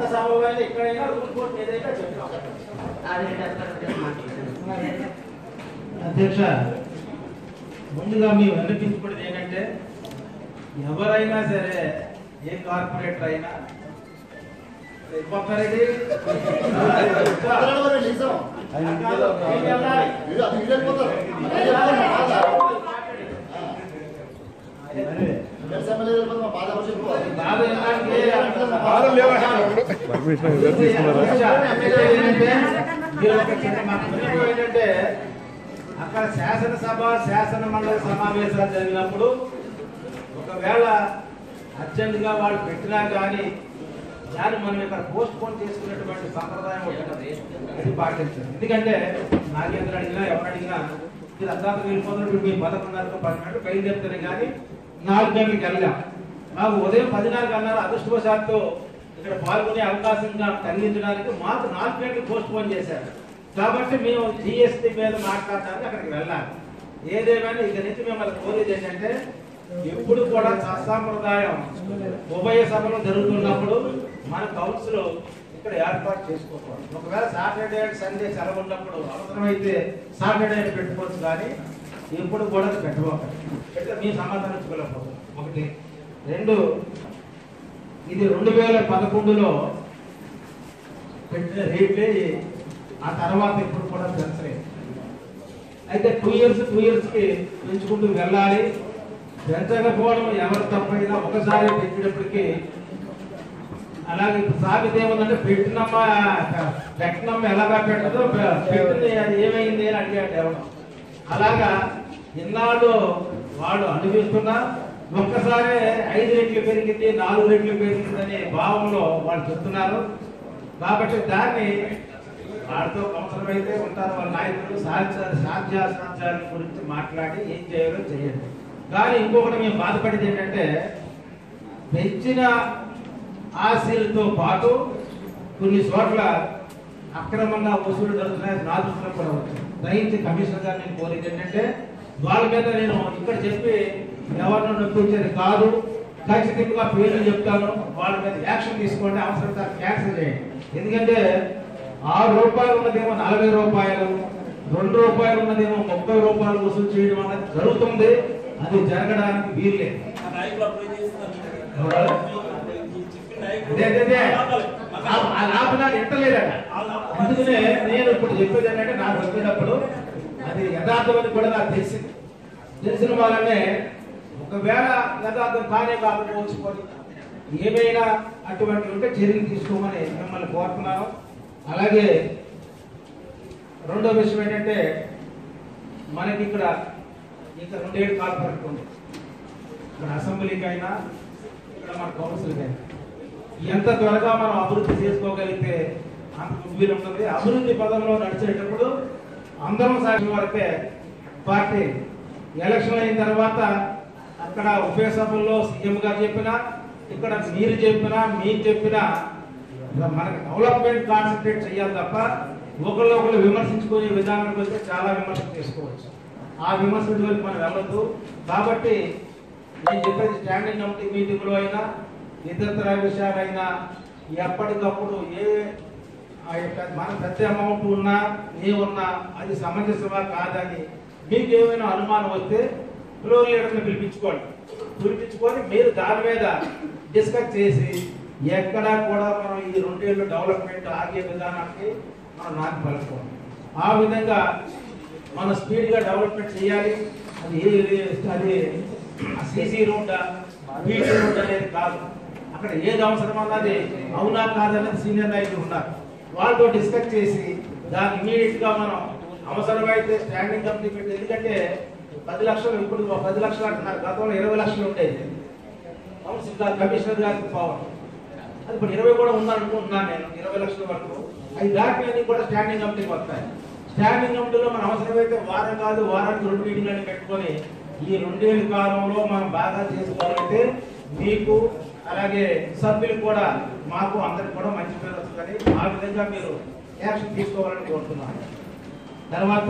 చట్టసభలో ఎక్కడైనా rule court ఏదైనా చెప్తాం అధ్యక్ష ముందుగా మేము వినిపించుకునేది ఏంటంటే ఎవరైనా సరే ఏ కార్పొరేటర్ అయినా ఒక్కరిది బాధ ఏంటంటే పర్మిషన్ తీసుకున్నారా ఏంటంటే అక్కడ శాసనసభ శాసన మండలి సమావేశాలు జరిగినప్పుడు ఒకవేళ అర్జెంట్ గా వాళ్ళు పెట్టినా కానీ దాన్ని మనం ఇక్కడ పోస్ట్ పోన్ చేసుకునేటువంటి సంప్రదాయం ఒకటి ఉన్నది. అది పాటించాలి ఎందుకంటే నాగేంద్ర అడిగినా ఎవరు అడిగినా మీరు అర్ధాంతం వెళ్ళిపోతున్నప్పుడు మీ పదకొండున్నరకు పన్నెండు బయలుదేరుతారు కానీ నాలుగు గంటలకు వెళ్ళాం మాకు ఉదయం పదిన్నరకు అన్నారు అదృష్టవశాత్తు ఇక్కడ పాల్గొనే అవకాశం గా- కలిగించడానికి మాకు నాలుగు గంటలకు పోస్ట్ పోన్ చేశారు కాబట్టి మేము జిఎస్టీ మీద మాట్లాడడానికి అక్కడికి వెళ్ళాలి ఏదేమైనా ఇక నుంచి మిమ్మల్ని కోరేది ఏంటంటే ఎప్పుడు కూడా సత్సాంప్రదాయం ఉభయ సభలు జరుగుతున్నప్పుడు మన కౌన్సిల్ ఇక్కడ ఏర్పాటు చేసుకోకూడదు ఒకవేళ సాటర్డే అండ్ సండే సెలవు ఉన్నప్పుడు అవసరమైతే సాటర్డే అని పెట్టుకోవచ్చు కానీ ఎప్పుడు కూడా పెట్టబోకండి పెడితే మీ సమాధానం ఇచ్చుకోలేకపోతుంది ఒకటి రెండు ఇది రెండు వేల పదకొండులో పెట్టిన రేట్లే ఆ తర్వాత ఇప్పుడు కూడా పెంచలేదు అయితే టూ ఇయర్స్ టూ ఇయర్స్ కి పెంచుకుంటూ వెళ్ళాలి పెంచకపోవడం ఎవరు తప్పైనా ఒకసారి పెట్టినప్పటికీ అలాగే ఇప్పుడు సామెత ఏముందంటే పెట్టినమ్మ పెట్టినమ్మ ఎలాగా పెట్టదో పె- పెట్టింది అది ఏమైంది అని అడిగాడు ఎవరు అలాగా ఇన్నాళ్ళు వాళ్ళు అనుభవిస్తున్నా ఒక్కసారి ఐదు రెట్లు పెరిగింది నాలుగు రెట్లు పెరిగిందనే భావంలో వాళ్ళు చెప్తున్నారు కాబట్టి దాన్ని వాళ్ళతో అవసరమైతే ఉంటారు వాళ్ళ నాయకులు సాధ్య సాధ్యాసాధ్యాల గురించి మాట్లాడి ఏం చేయాలో చేయండి కానీ ఇంకొకటి మేము బాధపడేది ఏంటంటే పెంచిన ఆశలతో పాటు కొన్ని చోట్ల అక్రమంగా వసూలు జరుగుతున్నాయి నా దృష్టిలో కూడా వచ్చింది దయించి కమిషనర్ గారు నేను కోరేది ఏంటంటే వాళ్ళ మీద నేను ఇక్కడ చెప్పి ఎవరినో నొప్పించేది కాదు ఖచ్చితంగా పేర్లు చెప్తాను వాళ్ళ మీద యాక్షన్ తీసుకోండి అవసరం క్యాన్సిల్ చేయండి ఎందుకంటే ఆరు రూపాయలు ఉన్నదేమో నలభై రూపాయలు రెండు రూపాయలు ఉన్నదేమో ముప్పై రూపాయలు వసూలు చేయడం అనేది జరుగుతుంది అది జరగడానికి వీల్లేదు ఎవరు? అదే, అదే, అదే. ఆ- ఆ లాభనాలు ఎట్టలేదట అందుకనే నేను ఇప్పుడు చెప్పేది ఏంటంటే నాకు వచ్చేటప్పుడు అది యథార్థమని కూడా నాకు తెలిసింది తెలిసిన వాళ్ళనే ఒకవేళ యథార్థం కానే కాకపోవచ్చు పోనీ. ఏమైనా అటువంటి ఉంటే చర్యలు తీసుకోమని మిమ్మల్ని కోరుతున్నాను అలాగే రెండో విషయం ఏంటంటే మనకి ఇక్కడ ఇంకా రెండేళ్ళు కార్పొరేట్ ఉంది ఇక్కడ అసెంబ్లీకి అయినా ఇక్కడ మన కౌన్సిల్కి అయినా ఎంత త్వరగా మనం అభివృద్ధి చేసుకోగలిగితే అంత వీలు ఉంటుంది అభివృద్ధి పదంలో నడిచేటప్పుడు అందరం సాక్షి వరకే పార్టీ ఎలక్షన్ అయిన తర్వాత అక్కడ ఉభయ సభల్లో సీఎం గారు చెప్పినా ఇక్కడ మీరు చెప్పినా మీరు చెప్పినా మనకి డెవలప్మెంట్ కాన్సన్ట్రేట్ చేయాలి తప్ప ఒకళ్ళు ఒకళ్ళు విమర్శించుకునే విధానానికి వస్తే చాలా విమర్శలు చేసుకోవచ్చు ఆ విమర్శల జోలికి మనం వెళ్ళొద్దు కాబట్టి నేను చెప్పేది స్టాండింగ్ కమిటీ మీటింగ్ లో అయినా ఇతరతర విషయాలైనా ఎప్పటికప్పుడు ఏ ఆ యొక్క మన పెద్ద అమౌంట్ ఉన్నా ఏమున్నా అది సమంజసమా కాదని మీకు ఏమైనా అనుమానం వస్తే ఫ్లోర్ లీడర్ని పిలిపించుకోండి పిలిపించుకొని మీరు దాని మీద డిస్కస్ చేసి ఎక్కడా కూడా మనం ఈ రెండేళ్ళు డెవలప్మెంట్ ఆగే విధానానికి మనం నాకు పలుకోండి ఆ విధంగా మన స్పీడ్ గా డెవలప్మెంట్ చేయాలి అది ఏ- అది సిసి రోడ్ బీటీ రోడ్ అనేది కాదు అక్కడ ఏది అవసరం అన్నది అవునా కాదనేది సీనియర్ నాయకులు ఉన్నారు వాళ్ళతో డిస్కస్ చేసి దాన్ని ఇమీడియట్ గా మనం అవసరమైతే స్టాండింగ్ కమిటీ పెట్టి ఎందుకంటే పది లక్షలు ఇప్పుడు పది లక్షలు అంటున్నారు గతంలో ఇరవై లక్షలు ఉండేది కౌన్సిల్ గారు కమిషనర్ గారికి పవర్ అది ఇప్పుడు ఇరవై కూడా ఉందని అనుకుంటున్నాను నేను ఇరవై లక్షల వరకు అవి దాటినవి కూడా స్టాండింగ్ కమిటీకి వస్తాయి స్టాండింగ్ కమిటీలో మనం అవసరమైతే వారం కాదు వారానికి రెండు మీటింగ్లని పెట్టుకొని ఈ రెండేళ్ళ కాలంలో మనం బాగా చేసుకోగలిగితే మీకు అలాగే సభ్యులు కూడా మాకు అందరికి కూడా మంచి పేరు వస్తుందని ఆ విధంగా మీరు యాక్షన్ తీసుకోవాలని కోరుతున్నాను తర్వాత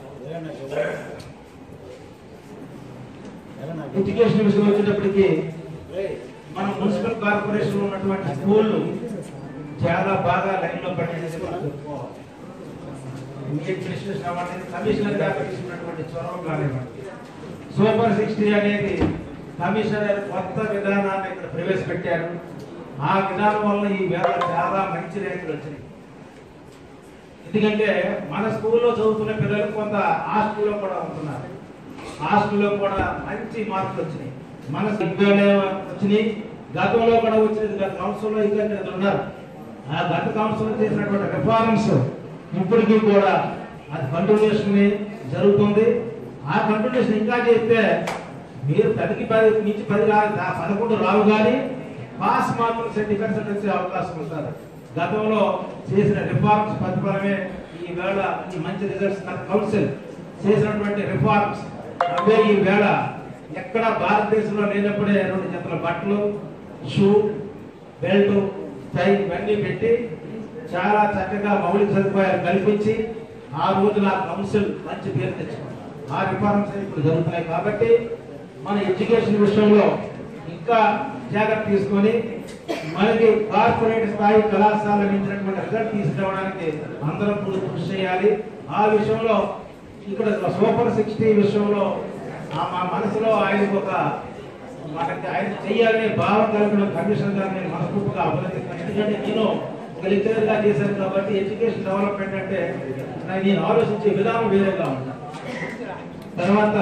ఎడ్యుకేషన్ విషయం వచ్చేటప్పటికి మన మున్సిపల్ కార్పొరేషన్ ఉన్నటువంటి స్కూళ్ళు చాలా బాగా లైన్లో పనిచేసి మనం చెప్పుకోవాలి మీ అడ్మినిస్ట్రేషన్ అవ్వండి కమిషనర్ గారు తీసుకున్నటువంటి చొరవ కానివ్వండి సూపర్ సిక్స్టీ అనేది కమిషనర్ కొత్త విధానాన్ని ఇక్కడ ప్రవేశపెట్టారు ఆ విధానం వల్ల ఈ వేళ చాలా మంచి ర్యాంకులు వచ్చినాయి ఎందుకంటే మన స్కూల్లో చదువుతున్న పిల్లలు కొంత హాస్టల్లో కూడా ఉంటున్నారు హాస్టల్లో కూడా మంచి మార్కులు వచ్చినాయి మన సిగ్గులోనే వచ్చినాయి గతంలో కూడా వచ్చినది గత కౌన్సిల్లో ఇంకా ఇక్కడ ఉన్నారు ఆ గత కౌన్సిల్ చేసినటువంటి రిఫార్మ్స్ ఇప్పటికీ కూడా అది కంటిన్యూషన్ జరుగుతుంది ఆ కంటిన్యూషన్ ఇంకా చేస్తే మీరు పదికి పది నుంచి పది రాదు పదకొండు రావు కానీ పాస్ మార్కులు సెంటీ పర్సెంట్ వచ్చే అవకాశం ఉంటుంది గతంలో చేసిన రిఫార్మ్స్ ప్రతిఫలమే ఈ వేళ ఈ మంచి రిజల్ట్స్ కౌన్సిల్ చేసినటువంటి రిఫార్మ్స్ అవే ఈ వేళ ఎక్కడ భారతదేశంలో లేనప్పుడే రెండు జతల బట్టలు షూ బెల్ట్ టై ఇవన్నీ పెట్టి చాలా చక్కగా మౌలిక సదుపాయాలు కల్పించి ఆ రోజు నా కౌన్సిల్ మంచి పేరు తెచ్చుకున్నాం ఆ రిఫార్మ్స్ ఇప్పుడు జరుగుతున్నాయి కాబట్టి మన ఎడ్యుకేషన్ విషయంలో ఇంకా జాగ్రత్త తీసుకొని మనకి కార్పొరేట్ స్థాయి కళాశాల మించినటువంటి రిజల్ట్ తీసుకురావడానికి అందరం కూడా కృషి చేయాలి ఆ విషయంలో ఇక్కడ సూపర్ సిక్స్టీ విషయంలో ఆ మా మనసులో ఆయనకు ఒక మనకి ఆయన చెయ్యాలనే భావం కలిగిన కమిషన్ గారిని నేను మనస్ఫూర్తిగా అభినందిస్తాను ఎందుకంటే నేను ఒక లెక్చరర్ గా చేశాను కాబట్టి ఎడ్యుకేషన్ డెవలప్మెంట్ అంటే నాకు నేను ఆలోచించే విధానం వేరేగా ఉంటాను తర్వాత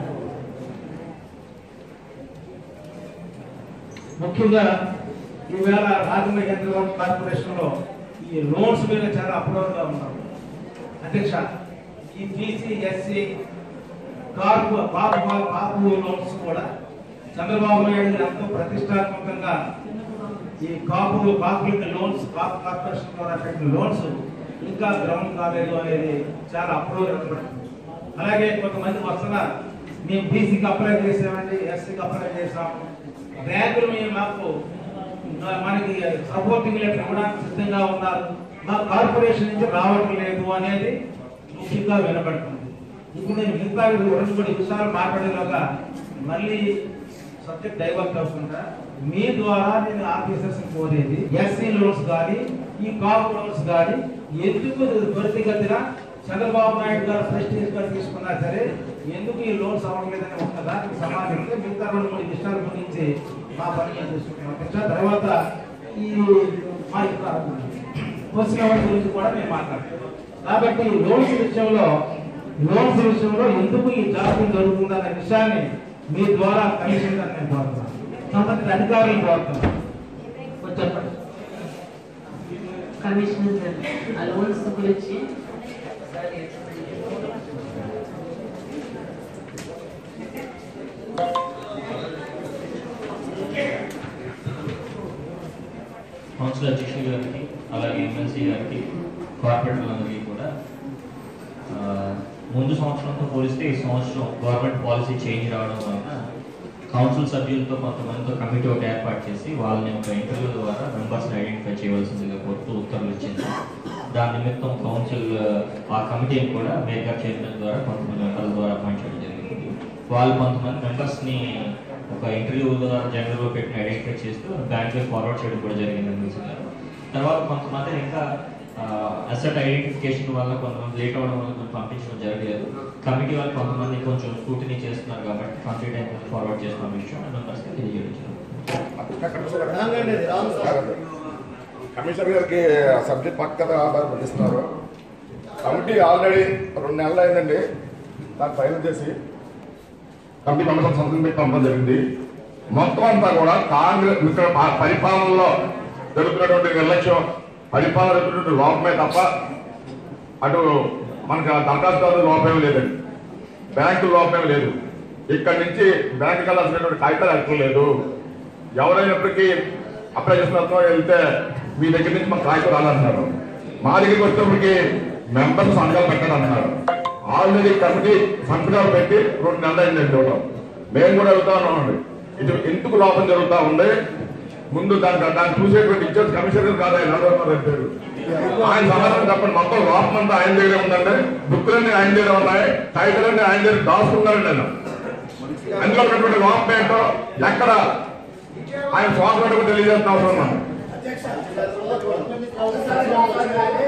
ముఖ్యంగా ఈవేళ రాజమహేంద్ర కార్పొరేషన్ లో ఈ లోన్స్ మీద చాలా అప్రూవల్గా ఉన్నాం అధ్యక్ష ఈ బీసీ ఎస్సీ కార్పు బాబు బాబు లోన్స్ కూడా చంద్రబాబు నాయుడు గారు ఎంతో ప్రతిష్టాత్మకంగా ఈ కాపులు కాపులకి లోన్స్ కాపు కార్పొరేషన్ ద్వారా పెట్టిన లోన్స్ ఇంకా గ్రౌండ్ కాలేదు అనేది చాలా అప్రూవల్ అలాగే కొంతమంది వస్తున్నారు మేము బీసీకి అప్లై చేసామండి ఎస్సీకి అప్లై చేసాం బ్యాంకులు మేము మాకు ఆ, మనకి సపోర్టింగ్ లెటర్ ఇవ్వడానికి సిద్ధంగా ఉన్నారు మా కార్పొరేషన్ నుంచి రావటం లేదు అనేది ముఖ్యంగా వినపడుతుంది ఇప్పుడు నేను మిగతా రెండు మూడు విషయాలు మాట్లాడేలాగా మళ్ళీ సబ్జెక్ట్ డైవర్ట్ అవ్వకుండా మీ ద్వారా నేను ఆఫీసర్స్ కోరేది ఎస్సీ లోన్స్ కానీ ఈ కాపు లోన్స్ కానీ ఎందుకు త్వరితగతిన చంద్రబాబు నాయుడు గారు ప్రెస్టీజ్ గా తీసుకున్నా సరే ఎందుకు ఈ లోన్స్ అవ్వట్లేదని ఒక దానికి సమాధానం మిగతా రెండు మూడు విషయాల గురించి మా పని మేము చూసుకుంటాం అధ్యక్ష. తర్వాత ఈ మా యొక్క క్వశ్చన్ అవర్ గురించి కూడా మేము మాట్లాడతాం కాబట్టి లోన్స్ విషయంలో లోన్స్ విషయంలో ఎందుకు ఈ జాప్యం జరుగుతుందన్న విషయాన్ని మీ ద్వారా కమిషన్ గారిని నేను కోరుతున్నాను సంబంధిత అధికారులను కోరుతున్నాను కొంచెం చెప్పండి కమిషనర్ గారు ఆ లోన్స్ గురించి కౌన్సిల్ అధ్యక్షులు గారికి అలాగే ఎమ్మెల్సీ గారికి కార్పొరేటర్లందరికీ కూడా ఆ, ముందు సంవత్సరంతో పోలిస్తే ఈ సంవత్సరం గవర్నమెంట్ పాలసీ చేంజ్ రావడం వలన కౌన్సిల్ సభ్యులతో కొంతమందితో కమిటీ ఒకటి ఏర్పాటు చేసి వాళ్ళని ఒక ఇంటర్వ్యూ ద్వారా మెంబర్స్ని ఐడెంటిఫై చేయవలసిందిగా కోరుతూ ఉత్తర్వులు ఇచ్చింది దాని నిమిత్తం కౌన్సిల్ ఆ కమిటీని కూడా మేకర్ చైర్మన్ ద్వారా కొంతమంది మెంబర్ల ద్వారా అపాయింట్ చేయడం జరిగింది వాళ్ళు కొంతమంది మెంబర్స్ని ఒక ఇంటర్వ్యూ ద్వారా జనరల్గా పెట్టిన ఐడెంటిఫై చేస్తూ బ్యాంక్లో ఫార్వర్డ్ చేయడం కూడా జరిగింది ఎమ్మెల్సీ గారు తర్వాత కొంతమంది ఇంకా అసెట్ ఐడెంటిఫికేషన్ వల్ల కొంతమంది లేట్ అవడం వల్ల కొంచెం పంపించడం జరగలేదు కమిటీ వాళ్ళు కొంతమంది కొంచెం స్కూటినీ చేస్తున్నారు కాబట్టి కంప్లీట్ అయిన ఫార్వర్డ్ చేసిన విషయం మెంబర్స్కి తెలియజేయడం కమిషనర్ గారికి సబ్జెక్ట్ పక్కన ఆధారపడిస్తున్నారు కమిటీ ఆల్రెడీ రెండు నెలలు అయిందండి దాన్ని ఫైనల్ చేసి కమిటీ మెంబర్స్ సంతకం పెట్టి పంపడం జరిగింది మొత్తం అంతా కూడా కాంగ్రెస్ ఇక్కడ ప- పరిపాలనలో జరుగుతున్నటువంటి నిర్లక్ష్యం పరిపాలన జరుగుతున్నటువంటి లోపమే తప్ప అటు మనకి ఆ దరఖాస్తుదారు లోపమే లేదండి బ్యాంకు లోపమే లేదు ఇక్కడి నుంచి బ్యాంకు వెళ్ళాల్సినటువంటి కాగితాలు ఎక్కలేదు ఎవరైనప్పటికీ అప్లై చేస్తున్నతో వెళ్తే మీ దగ్గర నుంచి మాకు కాగితం రాలంటున్నారు మా దగ్గరికి వచ్చేప్పటికి మెంబర్స్ సంతకాలు పెట్టండి అంటున్నారు ఆల్రెడీ కమిటీ సంతకాలు పెట్టి రెండు నెలలు అయిందండి ఇవ్వడం మేము కూడా వెళ్తా ఉన్నామండి ఇది ఎందుకు లోపం జరుగుతా ఉంది ముందు దాని దాన్ని చూసేటువంటి ఇన్ఛార్జ్ కమిషనర్ కాదు ఆయన ఎవరు పేరు ఆయన సమాధానం చెప్పండి మొత్తం లోపం అంతా ఆయన దగ్గరే ఉందండి బుక్కులన్నీ ఆయన దగ్గర ఉన్నాయి టైటిల్ అన్ని ఆయన దగ్గర దాచుకున్నారండి ఆయన అందులో ఉన్నటువంటి లోపం ఏంటో ఎక్కడ ఆయన స్వాతంత్రం తెలియజేస్తున్న అవసరం ఉంది. అధ్యక్ష